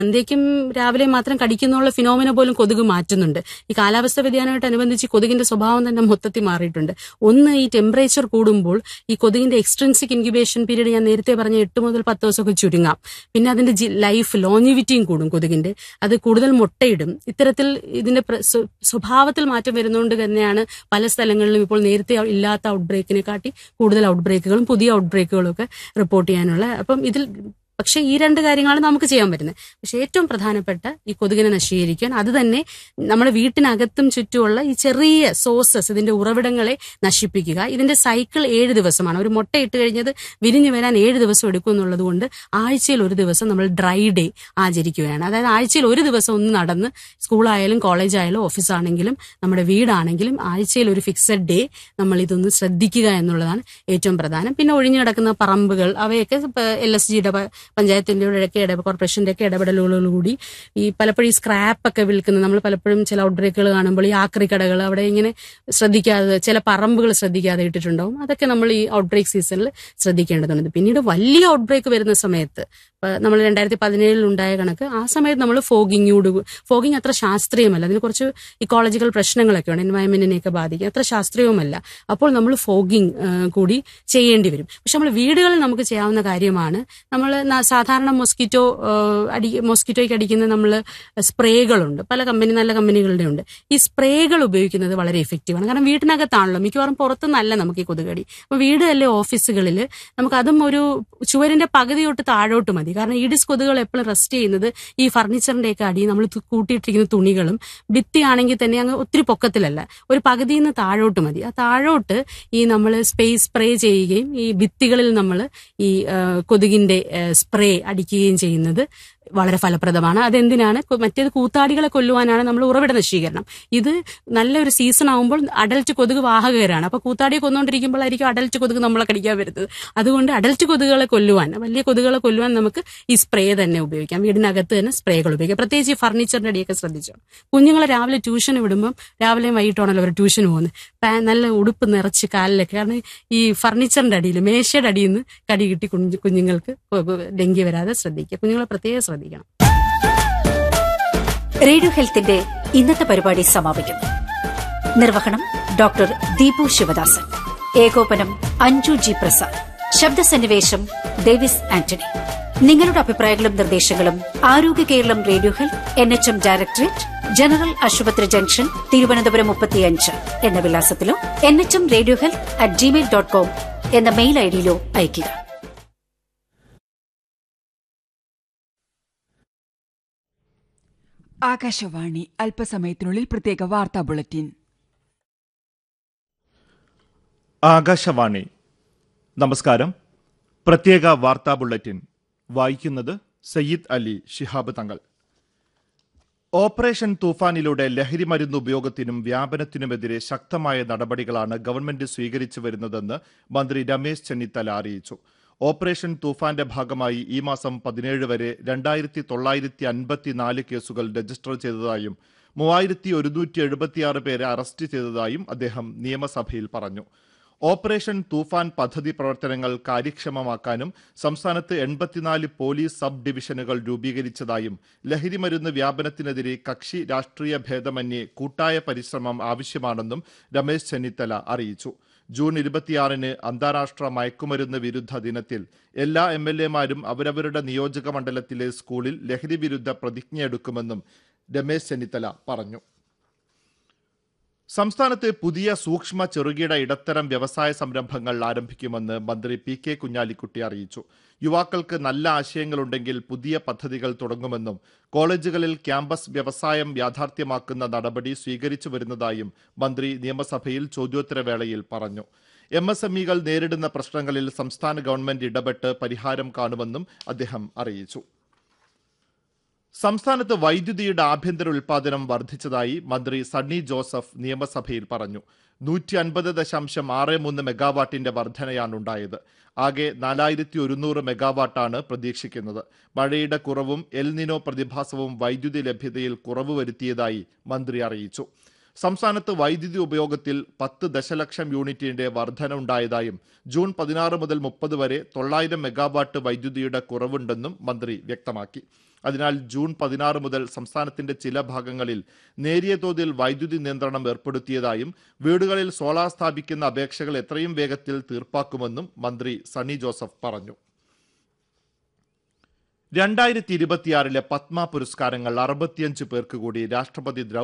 സന്ധ്യയ്ക്കും രാവിലെ മാത്രം കടിക്കുന്നുള്ള ഫിനോമിന പോലും കൊതുക് മാറ്റുന്നുണ്ട് ഈ കാലാവസ്ഥ വ്യതിയാനമായിട്ടനുബന്ധിച്ച് കൊതുകിന്റെ സ്വഭാവം തന്നെ മൊത്തത്തിൽ മാറിയിട്ടുണ്ട് ഒന്ന് ഈ ടെമ്പറേച്ചർ കൂടുമ്പോൾ ഈ കൊതുകിന്റെ എക്സ്ട്രിൻസിക് ഇൻക്യുബേഷൻ പീരീഡ് ഞാൻ നേരത്തെ പറഞ്ഞ എട്ട് മുതൽ പത്ത് ദിവസമൊക്കെ ചുരുങ്ങാം പിന്നെ അതിന്റെ ലൈഫ് ലോഞ്ചിവിറ്റിയും കൂടും കൊതുകിന്റെ അത് കൂടുതൽ മുട്ടയിടും ഇത്തരത്തിൽ ഇതിന്റെ പ്ര- സ്വ- സ്വഭാവത്തിൽ മാറ്റം വരുന്നതുകൊണ്ട് തന്നെയാണ് പല സ്ഥലങ്ങളിലും ഇപ്പോൾ നേരത്തെ ഇല്ലാത്ത ഔട്ട് ബ്രേക്കിനെ കാട്ടി കൂടുതൽ ഔട്ട് ബ്രേക്കുകളും പുതിയ ഔട്ട് ബ്രേക്കുകളും ഒക്കെ റിപ്പോർട്ട് ചെയ്യാനുള്ള അപ്പം ഇതിൽ പക്ഷേ ഈ രണ്ട് കാര്യങ്ങളാണ് നമുക്ക് ചെയ്യാൻ പറ്റുന്നത് പക്ഷെ ഏറ്റവും പ്രധാനപ്പെട്ട ഈ കൊതുകിനെ നശീകരിക്കാൻ അത് തന്നെ നമ്മുടെ വീട്ടിനകത്തും ചുറ്റുമുള്ള ഈ ചെറിയ സോഴ്സസ് ഇതിന്റെ ഉറവിടങ്ങളെ നശിപ്പിക്കുക ഇതിന്റെ സൈക്കിൾ ഏഴ് ദിവസമാണ് ഒരു മുട്ട ഇട്ട് കഴിഞ്ഞത് വിരിഞ്ഞു വരാൻ ഏഴ് ദിവസം എടുക്കും എന്നുള്ളത് കൊണ്ട് ആഴ്ചയിൽ ഒരു ദിവസം നമ്മൾ ഡ്രൈ ഡേ ആചരിക്കുകയാണ് അതായത് ആഴ്ചയിൽ ഒരു ദിവസം ഒന്ന് നടന്ന് സ്കൂളായാലും കോളേജായാലും ഓഫീസാണെങ്കിലും നമ്മുടെ വീടാണെങ്കിലും ആഴ്ചയിൽ ഒരു ഫിക്സഡ് ഡേ നമ്മൾ ഇതൊന്ന് ശ്രദ്ധിക്കുക എന്നുള്ളതാണ് ഏറ്റവും പ്രധാനം പിന്നെ ഒഴിഞ്ഞു കിടക്കുന്ന പറമ്പുകൾ അവയൊക്കെ എൽ എസ് ജിയുടെ പഞ്ചായത്തിന്റെ ഒക്കെ ഇട കോർപ്പറേഷന്റെ ഒക്കെ ഇടപെടലുകളോടുകൂടി ഈ പലപ്പോഴും ഈ സ്ക്രാപ്പ് ഒക്കെ വിൽക്കുന്നത് നമ്മൾ പലപ്പോഴും ചില ഔട്ട് ബ്രേക്കുകൾ കാണുമ്പോൾ ഈ ആക്രി കടകൾ അവിടെ ഇങ്ങനെ ശ്രദ്ധിക്കാതെ ചില പറമ്പുകൾ ശ്രദ്ധിക്കാതെ ഇട്ടിട്ടുണ്ടാവും അതൊക്കെ നമ്മൾ ഈ ഔട്ട് ബ്രേക്ക് സീസണിൽ ശ്രദ്ധിക്കേണ്ടതുണ്ട് പിന്നീട് വലിയ ഔട്ട് ബ്രേക്ക് വരുന്ന സമയത്ത് ഇപ്പൊ നമ്മൾ രണ്ടായിരത്തി പതിനേഴിൽ ഉണ്ടായ കണക്ക് ആ സമയത്ത് നമ്മൾ ഫോഗിങ്ങോട് ഫോഗിങ് അത്ര ശാസ്ത്രീയമല്ല അതിന് കുറച്ച് ഇക്കോളജിക്കൽ പ്രശ്നങ്ങളൊക്കെ ഉണ്ട് എൻവയൺമെന്റിനെയൊക്കെ ബാധിക്കും അത്ര ശാസ്ത്രീയവുമല്ല അപ്പോൾ നമ്മൾ ഫോഗിങ് കൂടി ചെയ്യേണ്ടി വരും പക്ഷെ നമ്മൾ വീടുകളിൽ നമുക്ക് ചെയ്യാവുന്ന കാര്യമാണ് നമ്മൾ സാധാരണ മൊസ്കിറ്റോ അടി മൊസ്കിറ്റോയ്ക്ക് അടിക്കുന്ന നമ്മൾ സ്പ്രേകളുണ്ട് പല കമ്പനി നല്ല കമ്പനികളുടെ ഉണ്ട് ഈ സ്പ്രേകൾ ഉപയോഗിക്കുന്നത് വളരെ എഫക്റ്റീവാണ് കാരണം വീട്ടിനകത്താണല്ലോ മിക്കവാറും പുറത്തുനിന്നല്ല നമുക്ക് ഈ കൊതുകടി അപ്പൊ വീട് അല്ലെ ഓഫീസുകളിൽ നമുക്ക് അതും ഒരു ചുവരിന്റെ പകുതി തൊട്ട് താഴോട്ട് മതി കാരണം ഈഡിസ് കൊതുകുകൾ എപ്പോഴും റെസ്റ്റ് ചെയ്യുന്നത് ഈ ഫർണിച്ചറിന്റെ ഒക്കെ അടി നമ്മൾ കൂട്ടിയിട്ടിരിക്കുന്ന തുണികളും ഭിത്തിയാണെങ്കിൽ തന്നെ അങ്ങ് ഒത്തിരി പൊക്കത്തിലല്ല ഒരു പകുതിയിൽ നിന്ന് താഴോട്ട് മതി ആ താഴോട്ട് ഈ നമ്മൾ സ്പേസ് സ്പ്രേ ചെയ്യുകയും ഈ ഭിത്തികളിൽ നമ്മൾ ഈ ആ, കൊതുകിന്റെ സ്പ്രേ അടിക്കുകയും ചെയ്യുന്നത് വളരെ ഫലപ്രദമാണ് അതെന്തിനാണ് കൊ- മറ്റേത് കൂത്താടികളെ കൊല്ലുവാനാണ് നമ്മൾ ഉറവിട നശീകരണം ഇത് നല്ലൊരു സീസൺ ആകുമ്പോൾ അഡൽറ്റ് കൊതുക് വാഹകരാണ് അപ്പൊ കൂത്താടിയെ കൊന്നുകൊണ്ടിരിക്കുമ്പോഴായിരിക്കും അഡൽറ്റ് കൊതുക് നമ്മളെ കടിക്കാൻ വരുന്നത് അതുകൊണ്ട് അഡൽറ്റ് കൊതുകുകളെ കൊല്ലുവാൻ വലിയ കൊതുകുകളെ കൊല്ലുവാൻ നമുക്ക് ഈ സ്പ്രേ തന്നെ ഉപയോഗിക്കാം വീടിനകത്ത് തന്നെ സ്പ്രേകൾ ഉപയോഗിക്കാം പ്രത്യേകിച്ച് ഈ ഫർണിച്ചറിന്റെ അടിയൊക്കെ ശ്രദ്ധിച്ചോ കുഞ്ഞുങ്ങളെ രാവിലെ ട്യൂഷന് വിടുമ്പം രാവിലെയും വൈകിട്ടാണല്ലോ അവർ ട്യൂഷന് പോകുന്നത് പാ നല്ല ഉടുപ്പ് നിറച്ച് കാലിലൊക്കെ കാരണം ഈ ഫർണിച്ചറിന്റെ അടിയിൽ മേശയുടെ അടിയിൽ നിന്ന് കടി കിട്ടി കുഞ്ഞു കുഞ്ഞുങ്ങൾക്ക് ഡെങ്കി വരാതെ ശ്രദ്ധിക്കുക കുഞ്ഞുങ്ങളെ പ്രത്യേകം ശ്രദ്ധിക്കണം റേഡിയോ ഹെൽത്തിന്റെ ഇന്നത്തെ പരിപാടി സമാപിക്കുന്നു നിർവഹണം ഡോക്ടർ ദീപു ശിവദാസൻ ഏകോപനം അഞ്ജു ജി പ്രസാദ് ശബ്ദസന്നിവേശം ഡേവിസ് ആന്റണി നിങ്ങളുടെ അഭിപ്രായങ്ങളും നിർദ്ദേശങ്ങളും ആരോഗ്യ Keralam radio health N H M directorate general ആശുപത്രി ജംഗ്ഷൻ തിരുവനന്തപുരം മുപ്പത്തിയഞ്ച് എന്ന വിലാസത്തിലോ N H M radio health at Gmail dot com എന്ന മെയിൽ ഐഡിയിലോ അയയ്ക്കുക ആകാശവാണി അല്പസമയത്തിനുള്ളിൽ പ്രത്യേക വാർത്താ ബുള്ളറ്റിൻ ആകാശവാണി നമസ്കാരം പ്രത്യേക വാർത്താ ബുള്ളറ്റിൻ വായിക്കുന്നത് സയ്യിദ് അലി ശിഹാബ് തങ്ങൾ ഓപ്പറേഷൻ തൂഫാനിലൂടെ ലഹരി മരുന്ന് ഉപയോഗത്തിനും വ്യാപനത്തിനുമെതിരെ ശക്തമായ നടപടികളാണ് ഗവൺമെന്റ് സ്വീകരിച്ചു വരുന്നതെന്ന് മന്ത്രി രമേശ് ചെന്നിത്തല അറിയിച്ചു ഓപ്പറേഷൻ തൂഫാന്റെ ഭാഗമായി ഈ മാസം പതിനേഴ് വരെ രണ്ടായിരത്തി തൊള്ളായിരത്തി അൻപത്തിനാല് കേസുകൾ രജിസ്റ്റർ ചെയ്തതായും മൂവായിരത്തി ഒരുന്നൂറ്റി എഴുപത്തിയാറ് പേരെ അറസ്റ്റ് ചെയ്തതായും അദ്ദേഹം നിയമസഭയിൽ പറഞ്ഞു ഓപ്പറേഷൻ തൂഫാൻ പദ്ധതി പ്രവർത്തനങ്ങൾ കാര്യക്ഷമമാക്കാനും സംസ്ഥാനത്ത് എൺപത്തിനാല് പോലീസ് സബ് ഡിവിഷനുകൾ രൂപീകരിച്ചതായും ലഹരിമരുന്ന് വ്യാപനത്തിനെതിരെ കക്ഷി രാഷ്ട്രീയ ഭേദമന്യേ കൂട്ടായ പരിശ്രമം ആവശ്യമാണെന്നും രമേശ് ചെന്നിത്തല അറിയിച്ചു ജൂൺ ഇരുപത്തിയാറിന് അന്താരാഷ്ട്ര മയക്കുമരുന്ന് വിരുദ്ധ ദിനത്തിൽ എല്ലാ എം എൽ എമാരും അവരവരുടെ നിയോജക മണ്ഡലത്തിലെ സ്കൂളിൽ ലഹരി വിരുദ്ധ പ്രതിജ്ഞയെടുക്കുമെന്നും രമേശ് ചെന്നിത്തല പറഞ്ഞു സംസ്ഥാനത്ത് പുതിയ സൂക്ഷ്മ ചെറുകിട ഇടത്തരം വ്യവസായ സംരംഭങ്ങൾ ആരംഭിക്കുമെന്ന് മന്ത്രി പി കെ കുഞ്ഞാലിക്കുട്ടി അറിയിച്ചു യുവാക്കൾക്ക് നല്ല ആശയങ്ങളുണ്ടെങ്കിൽ പുതിയ പദ്ധതികൾ തുടങ്ങുമെന്നും കോളേജുകളിൽ ക്യാമ്പസ് വ്യവസായം യാഥാർത്ഥ്യമാക്കുന്ന നടപടി സ്വീകരിച്ചു വരുന്നതായും മന്ത്രി നിയമസഭയിൽ ചോദ്യോത്തരവേളയിൽ പറഞ്ഞു എം എസ് എം ഇകൾ നേരിടുന്ന പ്രശ്നങ്ങളിൽ സംസ്ഥാന ഗവൺമെന്റ് ഇടപെട്ട് പരിഹാരം കാണുമെന്നും അദ്ദേഹം അറിയിച്ചു സംസ്ഥാനത്ത് വൈദ്യുതിയുടെ ആഭ്യന്തര ഉൽപാദനം വർദ്ധിച്ചതായി മന്ത്രി സണ്ണി ജോസഫ് നിയമസഭയിൽ പറഞ്ഞു നൂറ്റി അൻപത് ദശാംശം ആറ് മൂന്ന് മെഗാവാട്ടിന്റെ വർധനയാണ് ഉണ്ടായത് ആകെ നാലായിരത്തി ഒരുന്നൂറ് മെഗാവാട്ടാണ് പ്രതീക്ഷിക്കുന്നത് മഴയുടെ കുറവും എൽനിനോ പ്രതിഭാസവും വൈദ്യുതി ലഭ്യതയിൽ കുറവ് വരുത്തിയതായി മന്ത്രി അറിയിച്ചു സംസ്ഥാനത്ത് വൈദ്യുതി ഉപയോഗത്തിൽ പത്ത് ദശലക്ഷം യൂണിറ്റിന്റെ വർധന ഉണ്ടായതായും ജൂൺ പതിനാറ് മുതൽ മുപ്പത് വരെ തൊള്ളായിരം മെഗാവാട്ട് വൈദ്യുതിയുടെ കുറവുണ്ടെന്നും മന്ത്രി വ്യക്തമാക്കി അതിനാൽ ജൂൺ പതിനാറ് മുതൽ സംസ്ഥാനത്തിന്റെ ചില ഭാഗങ്ങളിൽ നേരിയ തോതിൽ വൈദ്യുതി നിയന്ത്രണം ഏർപ്പെടുത്തിയതായും വീടുകളിൽ സോളാർ സ്ഥാപിക്കുന്ന അപേക്ഷകൾ എത്രയും വേഗത്തിൽ തീർപ്പാക്കുമെന്നും മന്ത്രി സണ്ണി ജോസഫ് പറഞ്ഞു രണ്ടായിരത്തി ഇരുപത്തിയാറിലെ പത്മ പുരസ്കാരങ്ങൾ അറുപത്തിയഞ്ച് പേർക്ക് കൂടി രാഷ്ട്രപതി ദ്രൗ